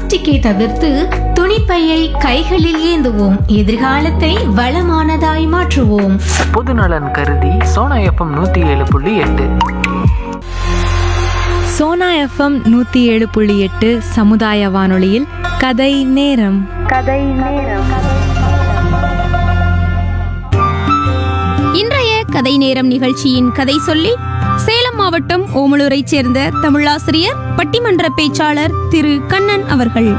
பிளாஸ்டிக்கை தவிர்த்து துணிப்பையை கைகளில் ஏந்துவோம் எதிர்காலத்தை வளமானதாய் மாற்றுவோம் பொதுநலன் கருதி சோனா எஃப்எம் நூற்றி ஏழு புள்ளி எட்டு சோனா எஃப்எம் நூற்றி ஏழு புள்ளி எட்டு சமுதாய வானொலியில் கதை நேரம் இன்றைய கதை நேரம் நிகழ்ச்சியின் கதை சொல்லி சேலம் மாவட்டம் ஓமலூரைச் சேர்ந்த தமிழாசிரியர் பட்டிமன்ற பேச்சாளர் திரு கண்ணன் அவர்கள்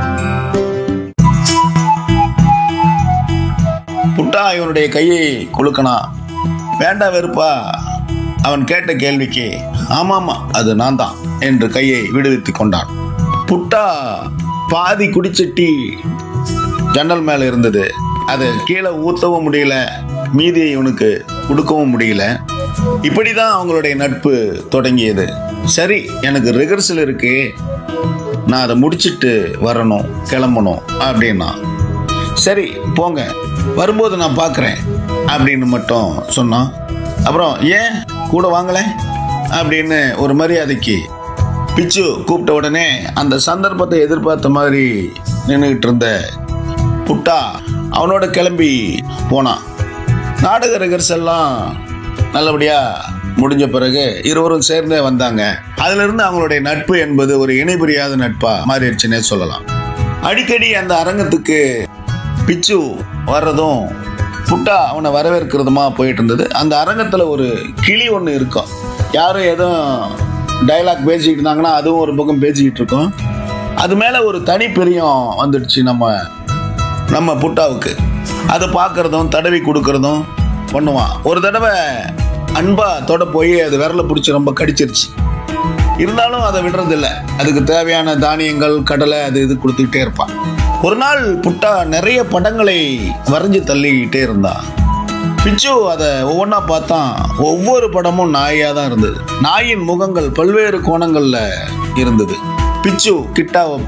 புட்டா இவனுடைய கையை குலுக்கனா வேண்டா வெறுப்பா அவன் கேட்ட கேள்விக்கு ஆமாமா அது நான் தான் என்று கையை விடுவித்துக் கொண்டான் புட்டா பாதி குடிச்சட்டி ஜன்னல் மேல இருந்தது அதை கீழே ஊத்தவும் முடியல மீதியை இவனுக்கு கொடுக்கவும் முடியல இப்படிதான் அவங்களுடைய நட்பு தொடங்கியது சரி எனக்கு ரிகர்சல் இருக்கு நான் அதை முடிச்சிட்டு வரணும் கிளம்பணும் அப்படின்னா சரி போங்க வரும்போது நான் பார்க்குறேன் அப்படின்னு மட்டும் சொன்னான் அப்புறம் ஏன் கூட வாங்கல அப்படின்னு ஒரு மரியாதைக்கு பிச்சு கூப்பிட்ட உடனே அந்த சந்தர்ப்பத்தை எதிர்பார்த்த மாதிரி நின்றுக்கிட்டு இருந்த புட்டா அவனோட கிளம்பி போனான் நாடக ரிகர்சல்லாம் நல்லபடியாக முடிஞ்ச பிறகு இருவரும் சேர்ந்தே வந்தாங்க அதுல இருந்து அவங்களுடைய நட்பு என்பது ஒரு இணை பிரியாத நட்பா மாறிடுச்சுன்னே சொல்லலாம் அடிக்கடி அந்த அரங்கத்துக்கு பிச்சு வர்றதும் புட்டா அவனை வரவேற்கிறதுமா போயிட்டு இருந்தது அந்த அரங்கத்தில் ஒரு கிளி ஒன்று இருக்கும் யாரும் எதுவும் டைலாக் பேசிக்கிட்டு இருந்தாங்கன்னா அதுவும் ஒரு பக்கம் பேசிக்கிட்டு இருக்கும் அது மேலே ஒரு தனி பிரியம் வந்துடுச்சு நம்ம நம்ம புட்டாவுக்கு அதை பார்க்கறதும் தடவி கொடுக்கறதும் பண்ணுவான் ஒரு தடவை அன்பா தொட போய் அது விரல பிடிச்சி ரொம்ப கடிச்சிருச்சு இருந்தாலும் அதை விடுறதில்ல அதுக்கு தேவையான தானியங்கள் கடலை அது இது கொடுத்துக்கிட்டே இருப்பான் ஒரு நாள் புட்டா நிறைய படங்களை வரைஞ்சு தள்ளிக்கிட்டே இருந்தான் பிச்சு அதை ஒவ்வொன்றா பார்த்தான் ஒவ்வொரு படமும் நாயாக தான் இருந்தது நாயின் முகங்கள் பல்வேறு கோணங்களில் இருந்தது பிச்சு கிட்டாவை